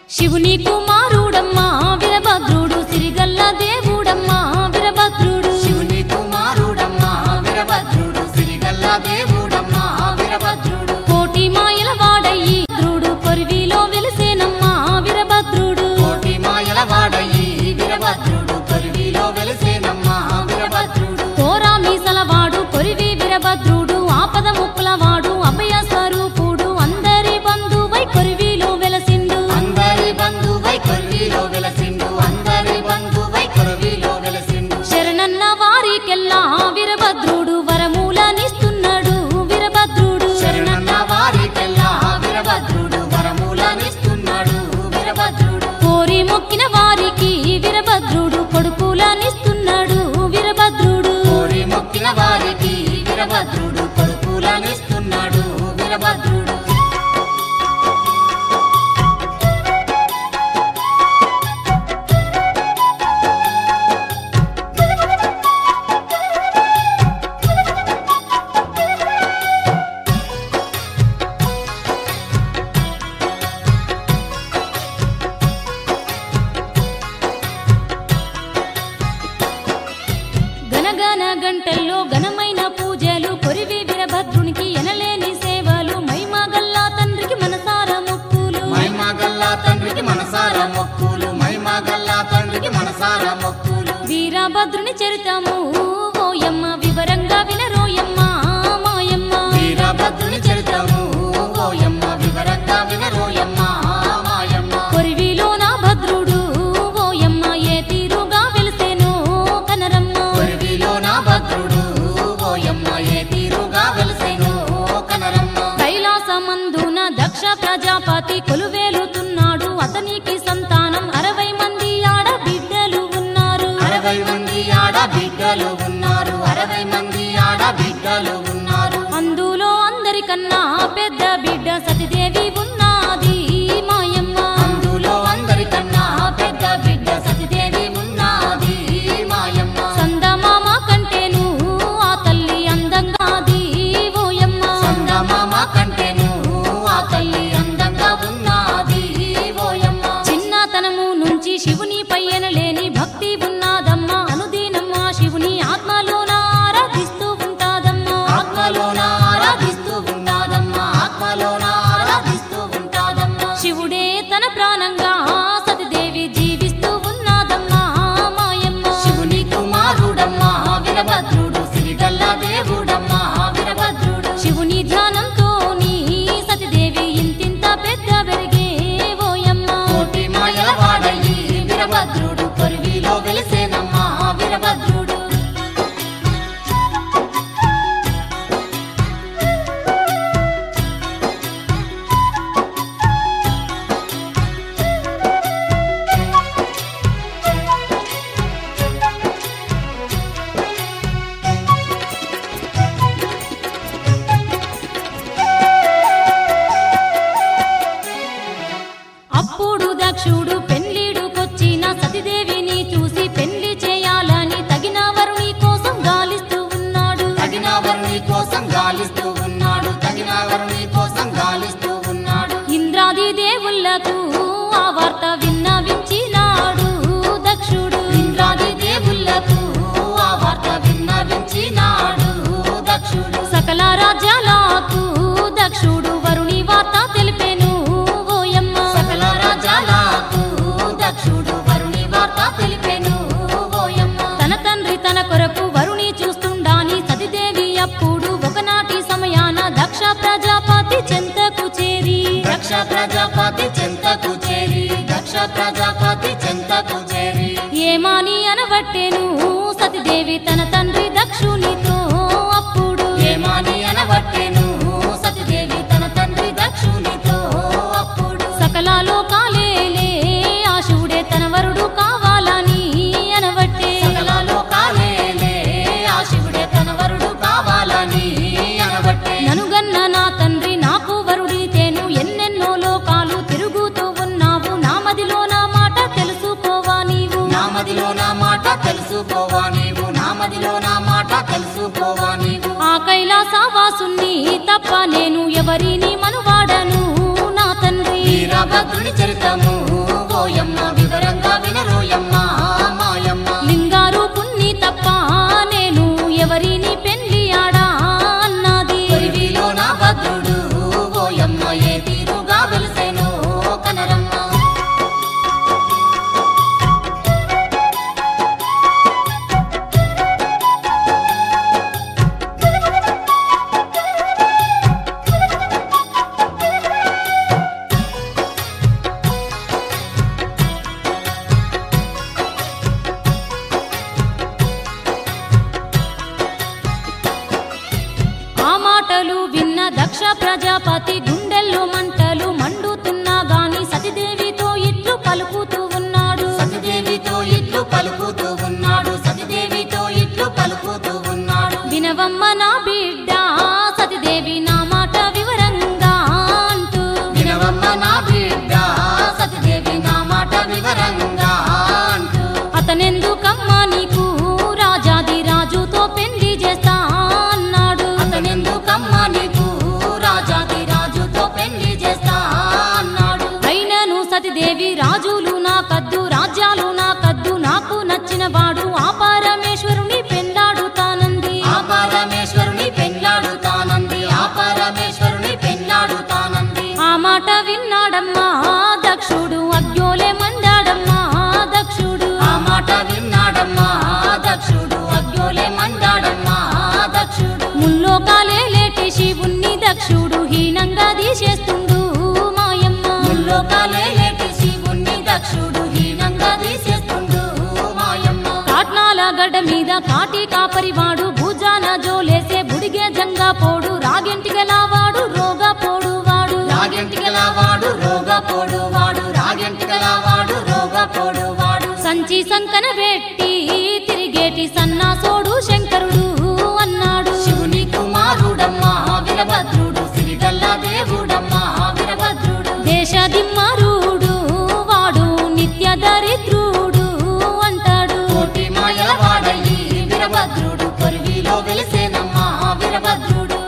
శివుని కుమారుడమ్మా వీరభద్రుడు సిరిగల్ల దేవుడమ్మా వీరభద్రుడు శివుని కుమారుడమ్మా వీరభద్రుడు సిరిగల్ల దేవుడమ్మా వీరభద్రుడు కోటి మాయల వాడయ్యి ద్రుడు కొరివిలో వెలిసేనమ్మా వీరభద్రుడు కోటి మాయల వాడయి వీరభద్రుడు కొరివిలో వెలిసేనమ్మా వీరభద్రుడు కోరా మీసల వాడు కొరివి వీరభద్రుడు ఆపద ముక్కుల వాడు అభయ స్వరూపుడు అందరి బంధువై కొరివిలో వెలసిండు అందరి బంధువై కొరివిలో వెలసిండు అందరి బంధువై కొరివిలో వెలసిండు శరణన్న వారికెల్లా వీరభద్రుడు వరమూలనిస్తున్నాడు వీరభద్రుడు శరణన్న వారికెల్లా వీరభద్రుడు వరములనిస్తున్నాడు వీరభద్రుడు కోరి మొక్కిన వారికి వీరభద్రుడు కొడుకులనిస్తున్నాడు వీరభద్రుడు కోరి మొక్కిన వారికి వీరభద్రుడు కొడుకులనిస్తున్నాడు వీరభద్రుడు గనగన గంటల్లో ఘనమైన పూజలు కొరివి వీరభద్రునికి ఎనలేని సేవలు మైమగల్లా తండ్రికి మనసార మొక్కులు మైమగల్లా తండ్రికి మనసార మొక్కులు మైమగల్లా తండ్రికి మనసార మొక్కులు వీరభద్రుని చరితము ఓయమ్మ వివరంగా వినరోయమ్మ మాయమ్మ వీరభద్రుని చరిత్రము ఓయమ్మ వివరంగా వినరోయమ్మ మాయమ్మ కొరివిలో నా భద్రుడు ఓయమ్మ ఏ తీరుగా వెలిసేనో కనరమ్మ కొరివిలో నా భద్రుడు ఓయమ్మ ఏ తీరుగా వెలిసేను కనరమ్మ కైలాసమందున దక్ష ప్రజాపతి కొలువేలుతున్నాడు అతనికి సంతానం అరవై మంది ఆడ బిడ్డలు ఉన్నారు అరవై మంది ఆడ బిడ్డలు ఉన్నారు అరవై మంది ఆడ బిడ్డలు ఉన్నారు అందులో అందరికన్నా పెద్ద బిడ్డ సతిదేవి ఉన్నది మాయమ్మ అందులో అందరికన్నా పెద్ద బిడ్డ సతిదేవి ఉన్నది మాయమ్మ సందమామ కంటేను ఆ తల్లి అందంగాది ఓయమ్మ సంగమామ కంటేను ఆ తల్లి అందంగా ఉన్నది ఓయమ్మ చిన్నతనము నుంచి శివుని పైన లేని భక్తి ఉన్నదమ్మా అనుదీనమ్మా శివుని ఆత్మలోన ఆరాధిస్తూ ఉంటాదమ్మా ఆత్మలోన ఆరాధిస్తూ ఉన్నాదమ్మా ఆత్మలోన ఆరాధిస్తూ ఉంటాదమ్మా శివుడే తన ప్రాణంగా సతిదేవి జీవిస్తూ ఉన్నదమ్మా మాయమ్మ శివుని కుమారుడమ్మా వీరభద్రుడు సిరిగల్ల దేవుడమ్మా వీరభద్రుడు శివుని ధ్యానంతో నీ సతిదేవి ఇంతింత పెద్ద పెరిగే ఓయమ్మ కోటి మాయల వాడయి వీరభద్రుడు కొరివిలో వెలిసేనమ్మా వీరభద్రుడు అప్పుడు దక్షుడు పెళ్లిడుకొచ్చిన సతిదేవిని చూసి పెళ్లి చేయాలని తగిన వరుని కోసం గాలిస్తూ ఉన్నాడు తగిన వరుని కోసం గాలిస్తూ ఉన్నాడు తగిన వరుని కోసం గాలిస్తూ ఉన్నాడు ఇంద్రాది దేవుళ్లకు ఆ వార్త విన్నవించినాడు దక్షుడు ఇంద్రాది దేవుళ్లకు ఆ వార్త విన్నవించినాడు దక్షుడు సకల రాజ్యాలకు దక్షుడు వరుని వార్త తెలిపెను ఓయమ్మ సకల రాజాలకు దక్షుడు వరుని వార్త తెలిపెను ఓయమ్మ తన తండ్రి తన కొరకు వరుని చూస్తుండాని సతిదేవి అప్పుడు ఒకనాటి సమయాన దక్ష ప్రజాపతి చెంతకు చేరి దక్ష ప్రజాపతి చెంతకు చేరి దక్ష ప్రజాపతి చెంతకు చేరి ఏమాని అనబట్టెను సతిదేవి తన తండ్రి దక్షునితో అప్పుడు ఏమాని అనబట్టెను సతిదేవి తన తండ్రి దక్షునితో అప్పుడు సకల లోకాలేలే ఆ శివుడే తన వరుడు కావాలని అనబట్టే సకల లోకాలేలే ఆ శివుడే తన వరుడు కావాలని అనబట్టే ననుగన్న నా తండ్రి నాకు వరుడితేను ఎన్నెన్నో లోకాలు తిరుగుతూ ఉన్నావు నా మదిలో నా మాట తెలుసుకోవా నీవు నా మదిలో నా మాట తెలుసుకోవా నీవు నా మదిలో నా మాట తెలుసుకోవా నీవు ఆ కైలాసవాసుని తప్ప నేను ఎవరిని మనువాడను నా తండ్రి వీరభద్రుని చరితము వివరంగా అంటూ అతనెందుకమ్మా నీకు రాజాది రాజుతో పెళ్లి చేస్తా అన్నాడు అతనెందుకమ్మా నీకు రాజాది రాజుతో పెళ్లి చేస్తా అన్నాడు అయినను సతిదేవి రాజులు నాకద్దు రాజ్యాలు నాకద్దు నాకు నచ్చిన వాడు ఆ పరమేశ్వరుని పెండాడుతానంది ఆ పరమేశ్వరుని పెళ్ళాడుతానంది ఆ పరమేశ్వరుని పెళ్ళాడుతానంది ఆ మాట విన్నాడమ్మా దక్షుడు అగ్యోలే మండాడమ్మా దక్షుడు ఆ మాట విన్నాడమ్మా దక్షుడు అగ్యోలే మండాడమ్మా దక్షుడు ముల్లోకాలే లేటి శివుణ్ణి దక్షుడు హీనంగా తీసేస్తుండు మాయమ్మ ముల్లోకాలే లేటి శివుణ్ణి దక్షుడు హీనంగా తీసేస్తుండు మాయమ్మ కాట్నాల గడ్డ మీద కాటి కాపరివాడు భుజాన జోలేసే బుడిగే జంగా పోడు రాగింటిగలావాడు రోగా పోడు వాడు రాగెంటికల వాడు రోగ పోడు వాడు రాగెంటికల వాడు రోగ పోడు వాడు సంచి సంకన పెట్టి తిరిగేటి సన్నాసోడు శంకరుడు అన్నాడు శివుని కుమారుడమ్మా వీరభద్రుడు సిరిగల్ల దేవుడమ్మా వీరభద్రుడు దేశదిమ్మారుడు వాడు నిత్య దరిద్రుడు అంటాడు కోటి మాయల వాడయి వీరభద్రుడు కొరివిలో వెలిసేనమ్మా వీరభద్రుడు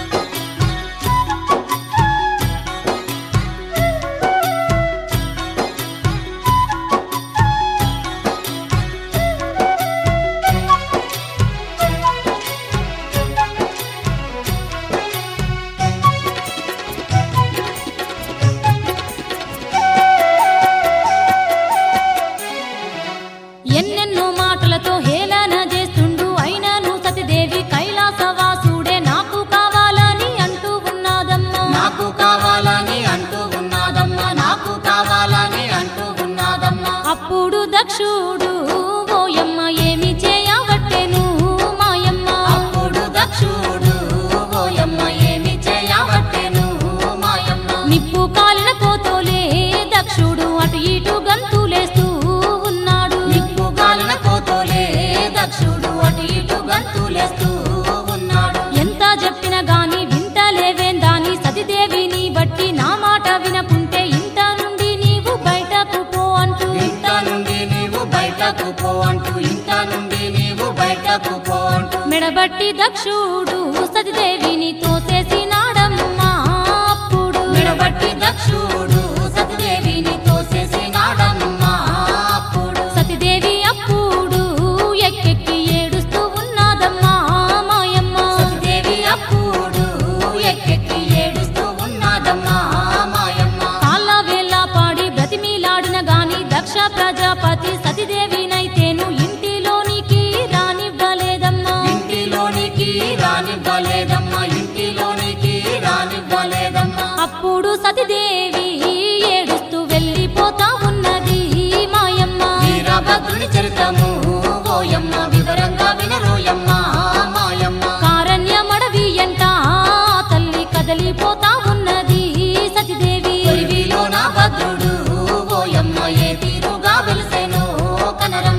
ఎన్నెన్నో మాటలతో హేళన చేస్తుండు అయినను సతిదేవి కైలాసవాసుడే నాకు కావాలని అంటూ ఉన్నదమ్మా నాకు కావాలని అంటూ ఉన్నాదమ్మా నాకు కావాలని అంటూ ఉన్నాదమ్మా అప్పుడు దక్షుడు ఓయమ్మ ఏమి చేయవట్టెను మాయమ్మ అప్పుడు దక్షుడు ఓయమ్మ ఏమి చేయవట్టెను మాయమ్మ నిప్పు కాలిన కోతోలే దక్షుడు అటు ఇటు గంతులేస్తూ ఉన్నాడు నిప్పు గాలిన కోతోలే దక్షుడు అటు ఇటు గంతులేస్తూ ఉన్నాడు ఎంత చెప్పిన గాని వింటలేవేందాని సతిదేవిని బట్టి నా మాట వినకుంటే ఇంట నుండి నీవు బయటకు పో అంటూ ఇంట నుండి నీవు బయటకు పో అంటూ ఇంట నుండి నీవు బయటకు పో అంటూ మెడబట్టి దక్షుడు సతిదేవిని తోసేసినాడమ్మా అప్పుడు మెడబట్టి దక్షుడు సతిదేవిని తోసేసినాడమ్మా అప్పుడు సతిదేవి అప్పుడు ఎక్కెక్కి ఏడుస్తూ ఉన్నదమ్మా మాయమ్మ సతిదేవి అప్పుడు ఎక్కెక్కి ఏడుస్తూ ఉన్నదమ్మా మాయమ్మ కాళ్ళ వేళ్ళ పాడి బ్రతిమీలాడిన గాని దక్ష ప్రజాపతి సతిదేవినైతేను ఇంటిలోనికి రానివ్వలేదమ్మా ఇంటిలోనికి రానివ్వలేదమ్మా ఇంటిలోనికి రానివ్వలేదమ్మా అప్పుడు సతిదేవి ఏడుస్తూ వెళ్ళిపోతా ఉన్నది మాయమ్మ వీరభద్రుని చరితము ఓయమ్మ వివరంగా వినరోయమ్మ మాయమ్మ కారణ్యమడవి ఎంట ఆ తల్లి కదలిపోతా ఉన్నది సతిదేవి కొరివిలో నా భద్రుడు ఓయమ్మ ఏ తీరుగా వెలిసెను కనరమ్మ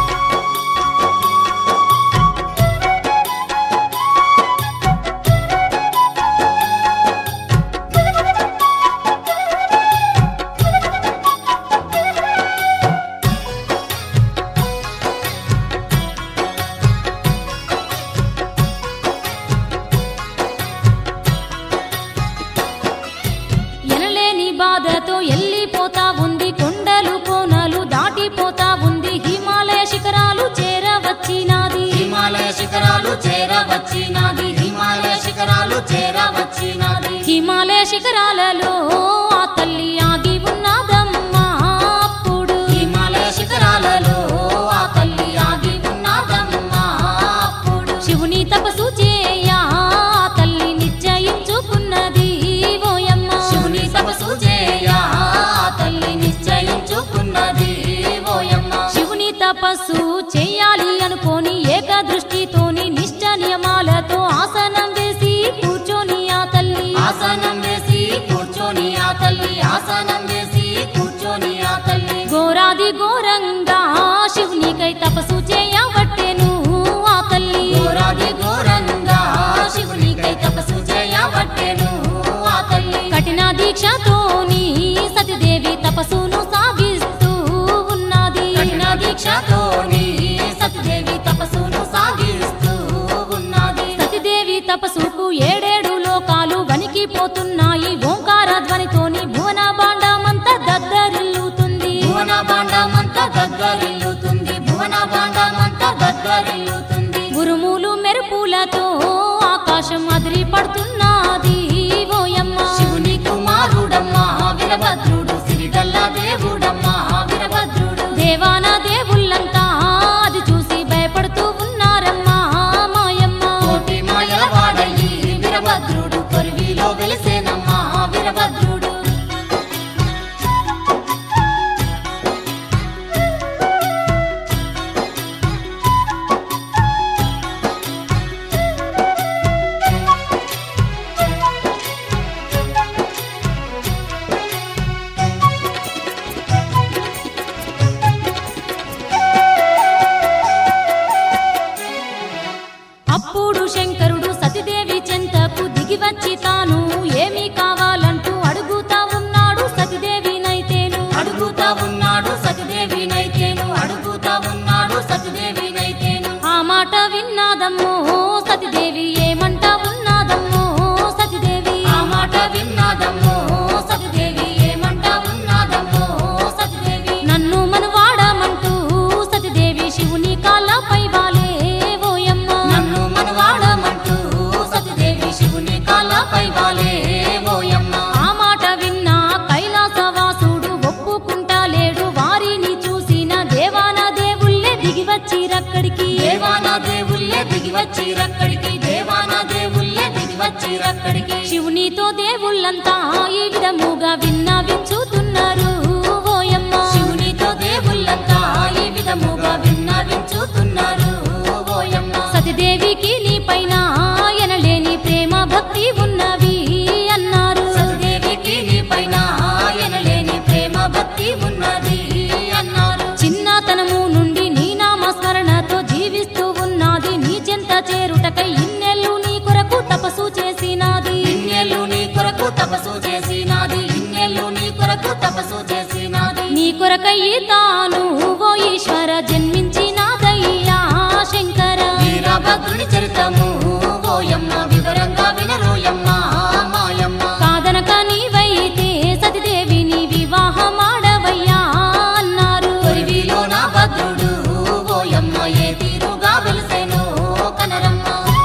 ఎనలేని బాధతో ఎల్లిపోతా ఉంది కొండలు కోనలు దాటిపోతా ఉంది హిమాలయ శిఖరాలు చేరవచ్చినాది హిమాలయ శిఖరాలు చేరవచ్చినది హిమాలయ శిఖరాలు చేరవచ్చినది హిమాలయ శిఖరాలలో ఆ తల్లి ఆగి ఉన్నదమ్మా అప్పుడు హిమాలయ శిఖరాలలో ఆ తల్లి ఆగి ఉన్నదమ్మా అప్పుడు శివుని తపస్సు చేయ ఆ తల్లి నిశ్చయించుకున్నది ఓయమ్మ శివుని తపస్సు చేయ ఆ తల్లి నిశ్చయించుకున్నది ఓయమ్మ శివుని తపస్సు చేయాలి అనుకోని ఏక దృష్టితోని నిష్ట నియమాలతో ఆసనం వేసి కూర్చొని ఆ తల్లి ఆసనం వేసి కూర్చొని ఆ తల్లి ఆసనం వేసి కూర్చొని ఆ తల్లి ఘోరాది ఘోరంగా శివునికై తపస్సు చేయబట్టెను ఆ తల్లి ఘోరాది ఘోరంగా శివునికై తపస్సు చేయబట్టెను ఆ తల్లి కఠిన దీక్షతోని సతిదేవి తపస్సును సాగిస్తూ ధ్వనులతో ఆకాశం అదిరి పడుతున్నది ఓయమ్మ శివుని కుమారుడమ్మా వీరభద్రుడు సిరిగల్ల దేవుడమ్మా వీరభద్రుడు దేవాన దేవుళ్ళంతా అది చూసి భయపడుతూ ఉన్నారమ్మా మాయమ్మ కోటి మాయల వాడయి వీరభద్రుడు కొరివిలో వెలిసేనమ్మా వీరభద్రుడు అప్పుడు శంకరుడు సతిదేవి చెంతకు దిగి వచ్చి తాను ఏమి కావాలంటూ అడుగుతా ఉన్నాడు సతిదేవినైతేను అడుగుతా ఉన్నాడు సతిదేవినైతేను అడుగుతా ఉన్నాడు సతిదేవినైతేను ఆ మాట విన్నాదమ్మో సతిదేవి ఏమంటా ఉన్నాదమ్మో సతిదేవి ఆ మాట విన్నాదమ్మో సతిదేవి ఏమంటా ఉన్నాదమ్మో సతిదేవి నన్ను మనవాడమంటూ సతిదేవి శివుని కాళ్ళపై వాలే ఓయమ్మ నన్ను మనవాడమంటూ సతిదేవి శివుని కాళ్ళపై వాలే ఓయమ్మ ఆ మాట విన్నా కైలాసవాసుడు ఒప్పుకుంటా లేడు వారిని చూసిన దేవాన దేవుళ్ళే దిగి వచ్చిరక్కడికి దేవానా దేవుళ్ళే దిగి వచ్చిరక్కడికి దేవానా దేవుళ్ళే దిగి వచ్చిరక్కడికి శివునితో దేవుళ్ళంతా ఈ విధముగా విన్నవించుతున్నారు ఓయమ్మ శివునితో దేవుళ్ళంతా ఈ విధముగా విన్నవించుతున్నారు ఓయమ్మ సతిదేవికి నీ పైన ఎనలేని ప్రేమ భక్తి ఉన్నవి అన్నారు సతిదేవికి నీ పైన ఎనలేని ప్రేమ భక్తి ఉన్నది అన్నారు చిన్నతనము నుండి నీ నామస్మరణతో జీవిస్తూ ఉన్నది నీ చెంత చేరుటకై ఇన్నెల్లు నీ కొరకు తపస్సు చేసినది ఇన్నెల్లు నీ కొరకు తపస్సు చేసినాది ఇన్నెల్లు నీ కొరకు తపస్సు చేసినాది నీ కొరకై తాను ఓ ఈశ్వర జన్మించినాదయ్యా శంకర వీరభద్రుని చరితము ఓయమ్మ వివరంగా వినరోయమ్మ మాయమ్మ కాదనక నీవైతే సతిదేవిని వివాహమాడవయ్యా అన్నారు కొరివిలో నా భద్రుడు ఓయమ్మ ఏ తీరుగా వెలిసెను కనరమ్మ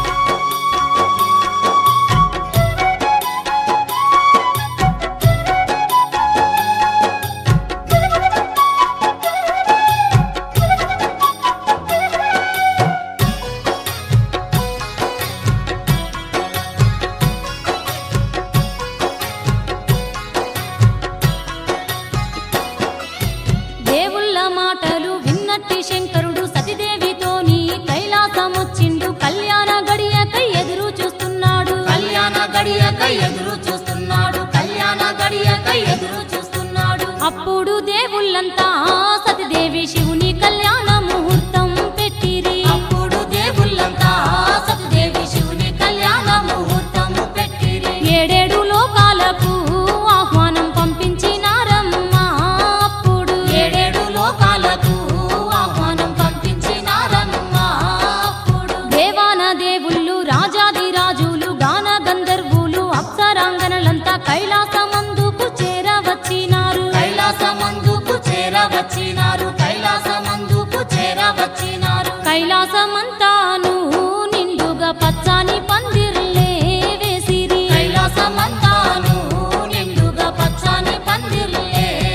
దేవుళ్ళ మాటలు విన్నట్టి శంకరుడు సతిదేవితోని కైలాసమొచ్చిండు కళ్యాణ గడియకై ఎదురు చూస్తున్నాడు కళ్యాణ గడియకై ఎదురు చూస్తున్నాడు కళ్యాణ గడియకై ఎదురు చూస్తున్నాడు అప్పుడు దేవుళ్ళంతా సతిదేవి శివుని కళ్యాణ ముహూర్తం పెట్టిరి అప్పుడు దేవుళ్ళంతా సతిదేవి శివుని కళ్యాణ ముహూర్తము పెట్టిరి ఏడేడు లోకాలకు ఆహ్వానం పంపించినారమ్మా అప్పుడు ఏడేడు లోకాలకు ఆహ్వానం పంపించినారమ్మా అప్పుడు దేవాన దేవుళ్ళు రాజాది రాజులు గాన గంధర్వులు అప్సరాంగనలంతా కైలాసమందుకు చేరవచ్చినారు కైలాసమందుకు చేరవచ్చినారు కైలాసమందుకు చేరవచ్చినారు కైలాసమంతాను నిండుగా పచ్చని పందిర్లే వేసిరి కైలాసమంతాను నిండుగా పచ్చని పందిర్లే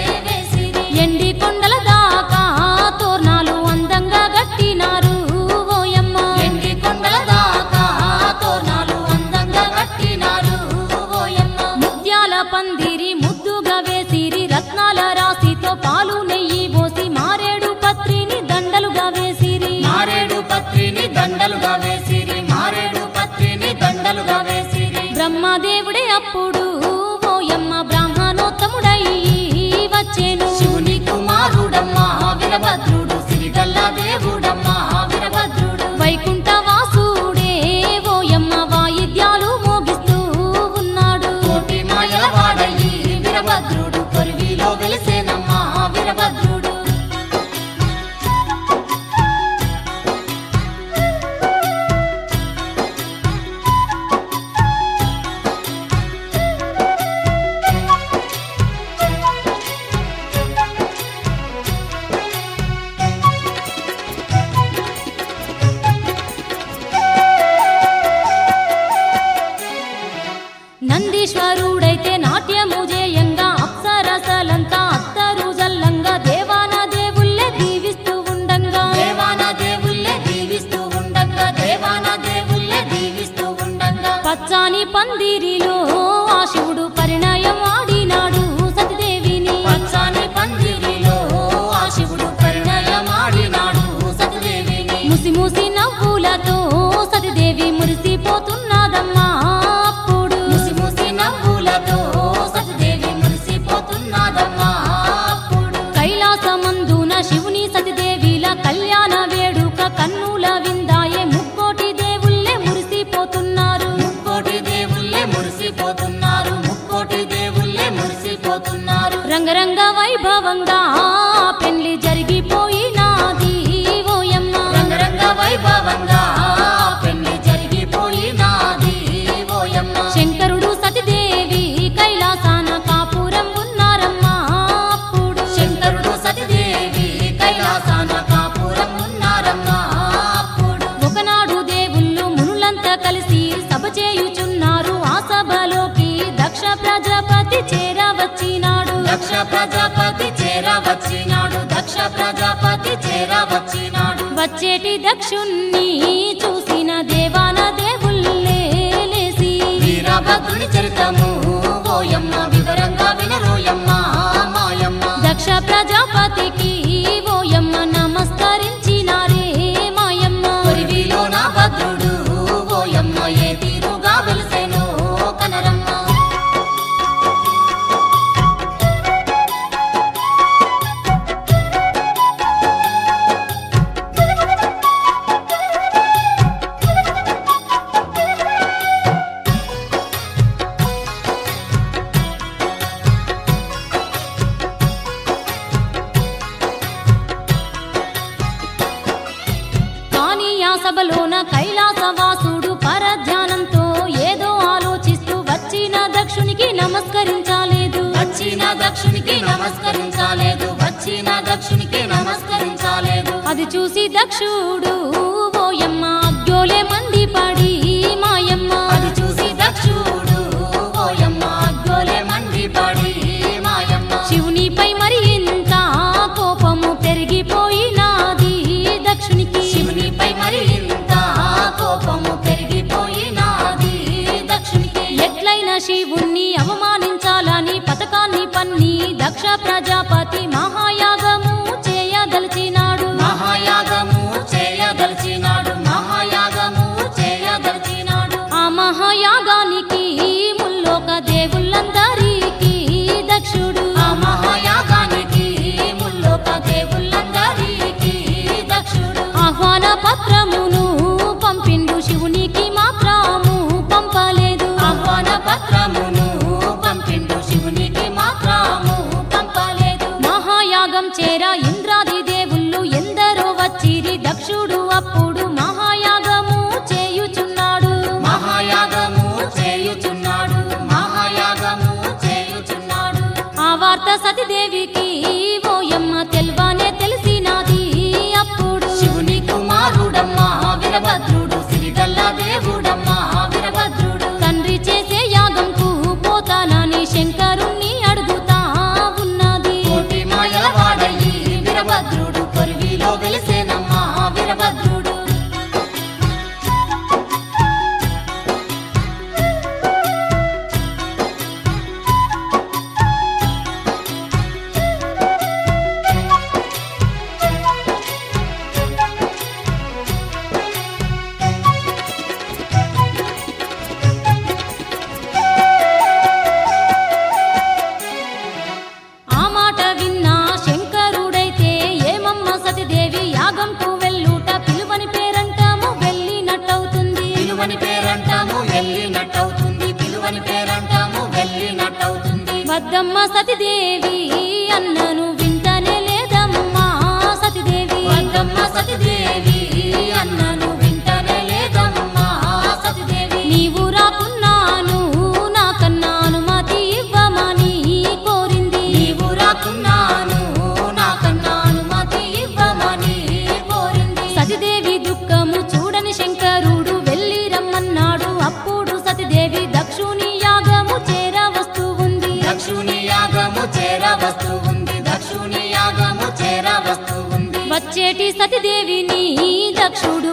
వేసిరి ఎండి కొండల దాకా తోరణాలు అందంగా గట్టినారు ఓయమ్మ ఎండి కొండల దాకా తోరణాలు అందంగా కట్టినారు ఓయమ్మ ముత్యాల పందిరి ముద్దుగా వేసిరి రత్నాల రాశితో పాలు నెయ్యి పోసి మారేడు పత్రిని దండలుగా వేసిరి మారేడు పత్రిని దండలుగా వేసిరి మారేడు పత్రిని దండలుగా వేసిరి బ్రహ్మదేవుడే అప్పుడు ఓయమ్మ బ్రాహ్మణోత్తముడై వచ్చేను శివుని కుమారుడమ్మా వీరభద్రుడు సిరిగల్ల దేవుడమ్మా వీరభద్రుడు వైకుంఠ వాసుడే ఓయమ్మ వాయిద్యాలు మోగిస్తూ ఉన్నాడు కోటి మాయల వాడయి వీరభద్రుడు కొరివిలో వెలిసేనమ్మా వీరభద్రుడు పందిరిలో ఆ శివుడు పరిణయం ఆడినాడు సతిదేవిని పచ్చాని పందిరిలో ఆ శివుడు పరిణయమాడినాడు సతిదేవిని ముసి ముసి నవ్వులతో సతిదేవి మురిసిపోతున్నదమ్మా అప్పుడు ముసి ముసి నవ్వులతో సతిదేవి మురిసిపోతున్నదమ్మా అప్పుడు కైలాసమందున శివుని సతిదేవిల కళ్యాణ వేడుక కన్నుల విందాయే ముక్కోటి దేవుళ్ళే మురిసిపోతున్నారు ముక్కోటి దేవుళ్ళే మురిసిపోతున్నారు ముక్కోటి దేవుళ్ళే మురిసిపోతున్నారు రంగరంగ వైభవంగా పెళ్లి జరిగిపోయినాది ఓయమ్మ రంగరంగ వైభవంగా పెళ్లి జరిగిపోయినాది ఓయమ్మ శంకరుడు సతిదేవి కైలాసాన కాపురం ఉన్నారమ్మా అప్పుడు శంకరుడు సతిదేవి కైలాసాన కాపురం ఉన్నారమ్మా అప్పుడు ఒకనాడు దేవుళ్ళు మునులంతా కలిసి సభ చేయుచున్నారు ఆ సభలోకి దక్ష ప్రజాపతి చేరవచ్చినాడు దక్ష ప్రజాపతి చేర వచ్చినాడు దక్ష ప్రజాపతి చేర వచ్చినాడు వచ్చేటి దక్షుణ్ణి చూసిన దేవాన దేవుళ్ళే లేసి వీరభద్రుని చరితము ఓయమ్మ వివరంగా వినరోయమ్మ మాయమ్మ దక్ష ప్రజాపతికి ఓయమ్మ నమస్కరించినారే మాయమ్మ కొరివిలో నా భద్రుడు ఓయమ్మ ఏ తీరుగా వెలిసెనో కనరమ్మ కాని ఆ సభలోన కైలాసవాసుడు పరధ్యానంతో ఏదో ఆలోచిస్తూ వచ్చిన దక్షునికి నమస్కరించాలేదు వచ్చిన దక్షునికి నమస్కరించాలేదు వచ్చిన దక్షునికి నమస్కరించాలేదు అది చూసి దక్షుడు ఓయమ్మ అగ్గోలే మండి పడి మాయమ్మ అది చూసి దక్షుడు ఓయమ్మ అగ్గోలే మండి పడి మాయమ్మ శివునిపై మరి ఇంత కోపము పెరిగిపోయినాది దక్షునికి శివునిపై మరి ఇంత కోపము పెరిగిపోయినాది దక్షునికి ఎట్లయినా శివుణ్ణి అవమానించాలని పథకాన్ని పన్ని దక్ష ప్రజాపతి మహాయాగము చేయదలిచినాడు మహాయాగము చేయదలిచినాడు మహాయాగము చేయదలిచినాడు ఆ మహాయాగానికి ముల్లోక దేవుళ్ళందరికీ దక్షుడు ఆ మహాయాగానికి ముల్లోక దేవుళ్ళందరికీ దక్షుడు ఆహ్వాన పత్రమును పంపిండు శివునికి మాత్రము పంపలేదు ఆహ్వాన పత్రమును పంపిండు శివునికి మాత్రము పంపలేదు మహాయాగం చేర ఇంద్రాది దేవుళ్ళు ఎందరో వచ్చిరి దక్షుడు అప్పుడు మహాయాగము చేయుచున్నాడు మహాయాగము చేయుచున్నాడు మహాయాగము చేయుచున్నాడు ఆ వార్త సతిదేవికి ఓయమ్మ తెల్వానే తెలిసినది అప్పుడు శివుని కుమారుడమ్మా వీరభద్రుడు సిరిగల్ల దేవుడమ్మా వీరభద్రుడు తండ్రి చేసే యాగంకు పోతానని శంకరుణ్ణి అడుగుతా ఉన్నది కోటి మాయల వాడయి వీరభద్రుడు కొరివిలో వెలిసేనమ్మా వీరభద్రుడు ఆ మాట విన్నా శంకరుడైతే ఏమమ్మ సతిదేవి యాగంకు వెళ్ళుట పిలువని పేరంటాము వెళ్ళినట్టవుతుంది పిలువని పేరంటాము వెళ్ళినట్టవుతుంది పిలువని పేరంటాము వెళ్ళినట్టవుతుంది వద్దమ్మ సతిదేవి అన్నను వింటనే లేదమ్మా సతిదేవి వద్దమ్మ సతిదేవి అన్నను వింటనే లేదమ్మా సతిదేవి నీవు రాకున్నాను నాకన్నా అనుమతి ఇవ్వమని కోరింది నీవు రాకున్నాను నాకన్నా అనుమతి ఇవ్వమని కోరింది సతిదేవి దుఃఖము చూడని శంకరుడు వెళ్ళి రమ్మన్నాడు అప్పుడు సతిదేవి దక్షుని యాగము చేర వస్తూ ఉంది దక్షుని యాగము చేర వస్తూ ఉంది దక్షుని యాగము చేర వస్తూ ఉంది వచ్చేటి సతిదేవిని దక్షుడు